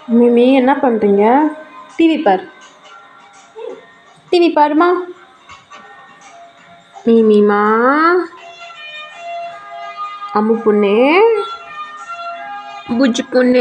meme என்ன பண்ணுறீங்க TV பார் TV பாருமா மிமிமா அம்மு பொண்ணு புஜ்ஜு பொண்ணு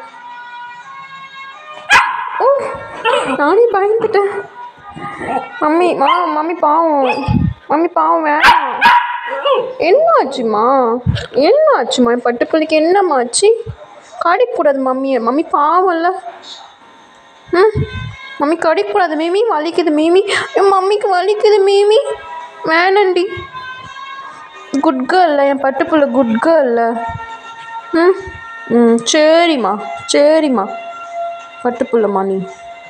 ஓ நானே பயந்துட்டேன் மம்மி மா மம்மி பாவம் மம்மி பாவம் வேணாம் என்ன ஆச்சுமா என்ன ஆச்சுமா என் பட்டுப்பிள்ளைக்கு என்னம்மா ஆச்சு கடிக்கக்கூடாது மம்மியை மம்மி பாவம்ல ம் மம்மி கடிக்கக்கூடாது மீமி வலிக்குது மீமி என் மம்மிக்கு வலிக்குது மீமி வேணாண்டி குட் கேர்ல என் பட்டுப்புள்ள குட் கேர்ல ம் ம் சரிம்மா சரிம்மா பட்டுப்புள்ளம்மா நீ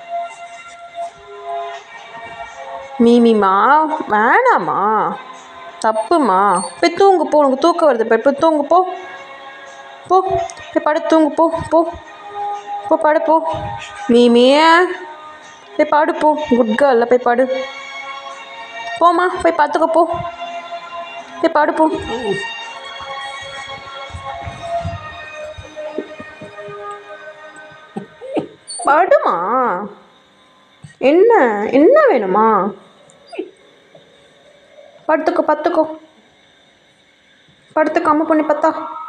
மீமிமா வேணாம்மா தப்புமா போய் தூங்கு போ உனக்கு தூக்கம் வருது போய் போய் தூங்கு போ போ போய் படு தூங்கு போ போ போ படு போ மீமியே போய் படு போ குட் கேர்ல போய் படு போம்மா போய் பார்த்துக்கோ போ போய் படு போ படுமா என்ன என்ன வேணுமா படுத்துக்கோ பத்துக்கோ படுத்துக்கோ அம்மா பண்ணி பார்த்தா